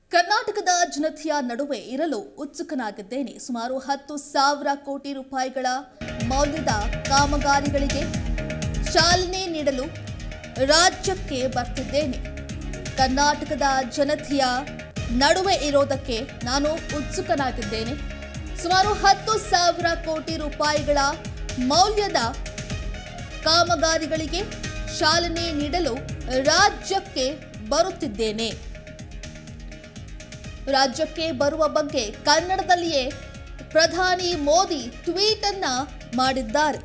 ಕರ್ನಾಟಕದ ಜನತೆಯ ನಡುವೆ ಇರಲು ಉತ್ಸುಕನಾಗಿದ್ದೇನೆ ಸುಮಾರು ಹತ್ತು ಸಾವಿರ ಕೋಟಿ ರೂಪಾಯಿಗಳ ಮೌಲ್ಯದ ಕಾಮಗಾರಿಗಳಿಗೆ ಚಾಲನೆ ನೀಡಲು ರಾಜ್ಯಕ್ಕೆ ಬರ್ತಿದ್ದೇನೆ ಕರ್ನಾಟಕದ ಜನತೆಯ ನಡುವೆ ಇರೋದಕ್ಕೆ ನಾನು ಉತ್ಸುಕನಾಗಿದ್ದೇನೆ ಸುಮಾರು ಹತ್ತು ಸಾವಿರ ಕೋಟಿ ರೂಪಾಯಿಗಳ ಮೌಲ್ಯದ ಕಾಮಗಾರಿಗಳಿಗೆ ಚಾಲನೆ ನೀಡಲು ರಾಜ್ಯಕ್ಕೆ ಬರುತ್ತಿದ್ದೇನೆ ರಾಜ್ಯಕ್ಕೆ ಬರುವ ಬಗ್ಗೆ ಕನ್ನಡದಲ್ಲಿಯೇ ಪ್ರಧಾನಿ ಮೋದಿ ಟ್ವೀಟ್ ಅನ್ನ ಮಾಡಿದ್ದಾರೆ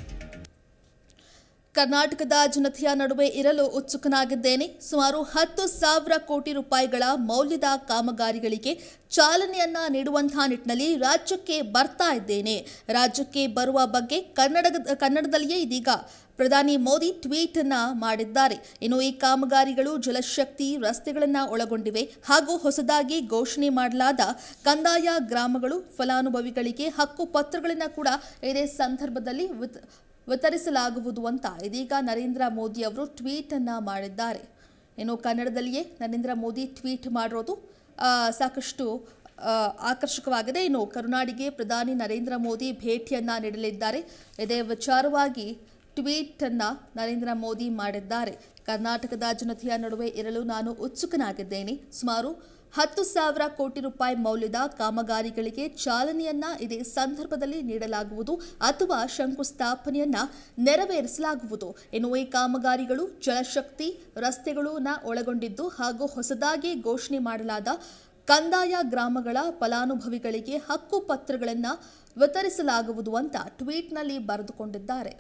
ಕರ್ನಾಟಕದ ಜನತೆಯ ನಡುವೆ ಇರಲು ಉತ್ಸುಕನಾಗಿದ್ದೇನೆ ಸುಮಾರು ಹತ್ತು ಸಾವಿರ ಕೋಟಿ ರೂಪಾಯಿಗಳ ಮೌಲ್ಯದ ಕಾಮಗಾರಿಗಳಿಗೆ ಚಾಲನೆಯನ್ನ ನೀಡುವಂತಹ ನಿಟ್ಟಿನಲ್ಲಿ ರಾಜ್ಯಕ್ಕೆ ಬರ್ತಾ ಇದ್ದೇನೆ ರಾಜ್ಯಕ್ಕೆ ಬರುವ ಬಗ್ಗೆ ಕನ್ನಡ ಕನ್ನಡದಲ್ಲಿಯೇ ಇದೀಗ ಪ್ರಧಾನಿ ಮೋದಿ ಟ್ವೀಟ್ ಅನ್ನ ಮಾಡಿದ್ದಾರೆ ಇನ್ನು ಈ ಕಾಮಗಾರಿಗಳು ಜಲಶಕ್ತಿ ರಸ್ತೆಗಳನ್ನ ಒಳಗೊಂಡಿವೆ ಹಾಗೂ ಹೊಸದಾಗಿ ಘೋಷಣೆ ಮಾಡಲಾದ ಕಂದಾಯ ಗ್ರಾಮಗಳು ಫಲಾನುಭವಿಗಳಿಗೆ ಹಕ್ಕು ಪತ್ರಗಳನ್ನ ಕೂಡ ಇದೇ ಸಂದರ್ಭದಲ್ಲಿ ವಿತ್- ವಿತರಿಸಲಾಗುವುದು ಅಂತ ಇದೀಗ ನರೇಂದ್ರ ಮೋದಿ ಅವರು ಟ್ವೀಟ್ ಅನ್ನ ಮಾಡಿದ್ದಾರೆ ಇನ್ನು ಕನ್ನಡದಲ್ಲಿಯೇ ನರೇಂದ್ರ ಮೋದಿ ಟ್ವೀಟ್ ಮಾಡಿರೋದು ಆ, ಸಾಕಷ್ಟು ಆ, ಆಕರ್ಷಕವಾಗಿದೆ ಇನ್ನು ಕರುನಾಡಿಗೆ ಪ್ರಧಾನಿ ನರೇಂದ್ರ ಮೋದಿ ಭೇಟಿಯನ್ನ ನೀಡಲಿದ್ದಾರೆ ಇದೇ ವಿಚಾರವಾಗಿ ಟ್ವೀಟ್ ಅನ್ನ ನರೇಂದ್ರ ಮೋದಿ ಮಾಡಿದ್ದಾರೆ ಕರ್ನಾಟಕದ ಜನತೆಯ ನಡುವೆ ಇರಲು ನಾನು ಉತ್ಸುಕನಾಗಿದ್ದೇನೆ ಸುಮಾರು ಹತ್ತು ಸಾವಿರ ಕೋಟಿ ರೂಪಾಯಿ ಮೌಲ್ಯದ ಕಾಮಗಾರಿಗಳಿಗೆ ಚಾಲನೆಯನ್ನ ಇದೇ ಸಂದರ್ಭದಲ್ಲಿ ನೀಡಲಾಗುವುದು ಅಥವಾ ಶಂಕುಸ್ಥಾಪನೆಯನ್ನ ನೆರವೇರಿಸಲಾಗುವುದು ಇನ್ನು ಈ ಕಾಮಗಾರಿಗಳು ಜಲಶಕ್ತಿ ರಸ್ತೆಗಳನ್ನ ಒಳಗೊಂಡಿದ್ದು ಹಾಗೂ ಹೊಸದಾಗಿ ಘೋಷಣೆ ಮಾಡಲಾದ ಕಂದಾಯ ಗ್ರಾಮಗಳ ಫಲಾನುಭವಿಗಳಿಗೆ ಹಕ್ಕು ಪತ್ರಗಳನ್ನು ವಿತರಿಸಲಾಗುವುದು ಅಂತ ಟ್ವೀಟ್ನಲ್ಲಿ ಬರೆದುಕೊಂಡಿದ್ದಾರೆ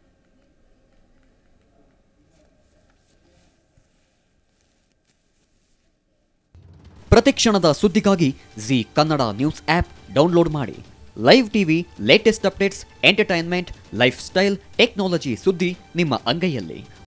ಪ್ರತಿಕ್ಷಣದ ಸುದ್ದಿಗಾಗಿ Zee Kannada news app download ಮಾಡಿ live TV latest updates entertainment lifestyle technology ಸುದ್ದಿ ನಿಮ್ಮ ಅಂಗೈಯಲ್ಲಿ